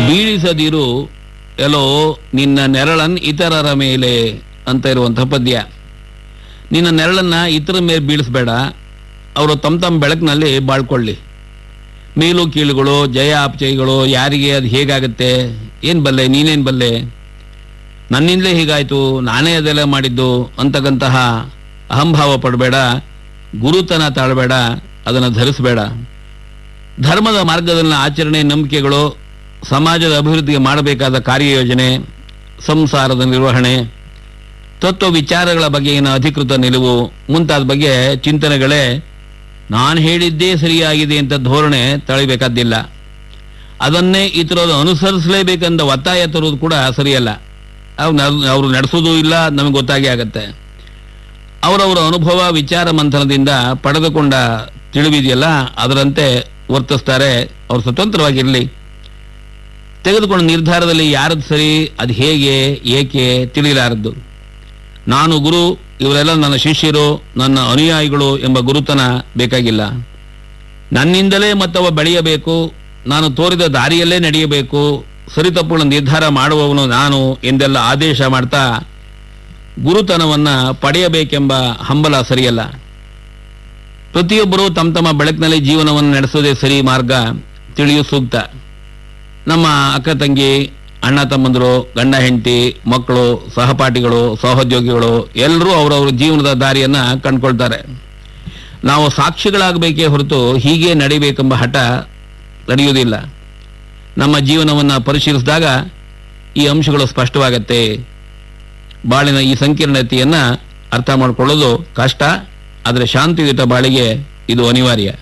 ಬೀಳಿಸದಿರು ಎಲ್ಲೋ ನಿನ್ನ ನೆರಳನ್ ಇತರರ ಮೇಲೆ ಅಂತ ಇರುವಂತಹ ಪದ್ಯ ನಿನ್ನ ನೆರಳನ್ನ ಇತರ ಮೇಲೆ ಬೀಳಿಸ್ಬೇಡ ಅವರು ತಮ್ಮ ತಮ್ಮ ಬೆಳಕಿನಲ್ಲಿ ಬಾಳ್ಕೊಳ್ಳಿ ಮೇಲು ಕೀಳುಗಳು ಜಯ ಅಪಜಯಗಳು ಯಾರಿಗೆ ಅದು ಹೇಗಾಗತ್ತೆ ಏನ್ ಬಲ್ಲೆ ನೀನೇನ್ ಬಲ್ಲೆ ನನ್ನಿಂದಲೇ ಹೀಗಾಯ್ತು ನಾನೇ ಅದೆಲ್ಲ ಮಾಡಿದ್ದು ಅಂತಕ್ಕಂತಹ ಅಹಂಭಾವ ಪಡಬೇಡ ಗುರುತನ ತಾಳಬೇಡ ಅದನ್ನು ಧರಿಸಬೇಡ ಧರ್ಮದ ಮಾರ್ಗದಲ್ಲಿ ಆಚರಣೆ ನಂಬಿಕೆಗಳು ಸಮಾಜದ ಅಭಿವೃದ್ಧಿಗೆ ಮಾಡಬೇಕಾದ ಕಾರ್ಯಯೋಜನೆ ಸಂಸಾರದ ನಿರ್ವಹಣೆ ತತ್ವ ವಿಚಾರಗಳ ಬಗೆಗಿನ ಅಧಿಕೃತ ನಿಲುವು ಮುಂತಾದ ಬಗ್ಗೆ ಚಿಂತನೆಗಳೇ ನಾನು ಹೇಳಿದ್ದೇ ಸರಿಯಾಗಿದೆ ಅಂತ ಧೋರಣೆ ತಳಿಬೇಕಾದ್ದಿಲ್ಲ ಅದನ್ನೇ ಇತರರು ಅನುಸರಿಸಲೇಬೇಕೆಂದ ಒತ್ತಾಯ ತರುವುದು ಕೂಡ ಸರಿಯಲ್ಲ ಅವರು ನಡೆಸೋದು ಇಲ್ಲ ನಮಗೆ ಗೊತ್ತಾಗಿ ಆಗತ್ತೆ ಅವರವರ ಅನುಭವ ವಿಚಾರ ಮಂಥನದಿಂದ ಪಡೆದುಕೊಂಡ ತಿಳಿವಿದೆಯಲ್ಲ ಅದರಂತೆ ವರ್ತಿಸ್ತಾರೆ ಅವರು ಸ್ವತಂತ್ರವಾಗಿರಲಿ ತೆಗೆದುಕೊಂಡ ನಿರ್ಧಾರದಲ್ಲಿ ಯಾರದ್ದು ಸರಿ ಅದು ಹೇಗೆ ಏಕೆ ತಿಳಿಲಾರದ್ದು ನಾನು ಗುರು ಇವರೆಲ್ಲ ನನ್ನ ಶಿಷ್ಯರು ನನ್ನ ಅನುಯಾಯಿಗಳು ಎಂಬ ಗುರುತನ ಬೇಕಾಗಿಲ್ಲ ನನ್ನಿಂದಲೇ ಮತ್ತವ ಬೆಳೆಯಬೇಕು ನಾನು ತೋರಿದ ದಾರಿಯಲ್ಲೇ ನಡೆಯಬೇಕು ಸರಿತಪ್ಪುಗಳ ನಿರ್ಧಾರ ಮಾಡುವವನು ನಾನು ಎಂದೆಲ್ಲ ಆದೇಶ ಮಾಡ್ತಾ ಗುರುತನವನ್ನ ಪಡೆಯಬೇಕೆಂಬ ಹಂಬಲ ಸರಿಯಲ್ಲ ಪ್ರತಿಯೊಬ್ಬರು ತಮ್ಮ ತಮ್ಮ ಬೆಳಕಿನಲ್ಲಿ ಜೀವನವನ್ನು ನಡೆಸೋದೇ ಸರಿ ಮಾರ್ಗ ತಿಳಿಯು ಸೂಕ್ತ ನಮ್ಮ ಅಕ್ಕ ತಂಗಿ ಅಣ್ಣ ತಮ್ಮಂದರು ಗಂಡ ಹೆಂಡತಿ ಮಕ್ಕಳು ಸಹಪಾಠಿಗಳು ಸಹೋದ್ಯೋಗಿಗಳು ಎಲ್ಲರೂ ಅವರವರ ಜೀವನದ ದಾರಿಯನ್ನ ಕಂಡ್ಕೊಳ್ತಾರೆ ನಾವು ಸಾಕ್ಷಿಗಳಾಗಬೇಕೇ ಹೊರತು ಹೀಗೆ ನಡಿಬೇಕೆಂಬ ಹಠ ನಡೆಯುವುದಿಲ್ಲ ನಮ್ಮ ಜೀವನವನ್ನು ಪರಿಶೀಲಿಸಿದಾಗ ಈ ಅಂಶಗಳು ಸ್ಪಷ್ಟವಾಗತ್ತೆ ಬಾಳಿನ ಈ ಸಂಕೀರ್ಣತೆಯನ್ನ ಅರ್ಥ ಮಾಡಿಕೊಳ್ಳೋದು ಕಷ್ಟ ಆದರೆ ಶಾಂತಿಯುತ ಬಾಳಿಗೆ ಇದು ಅನಿವಾರ್ಯ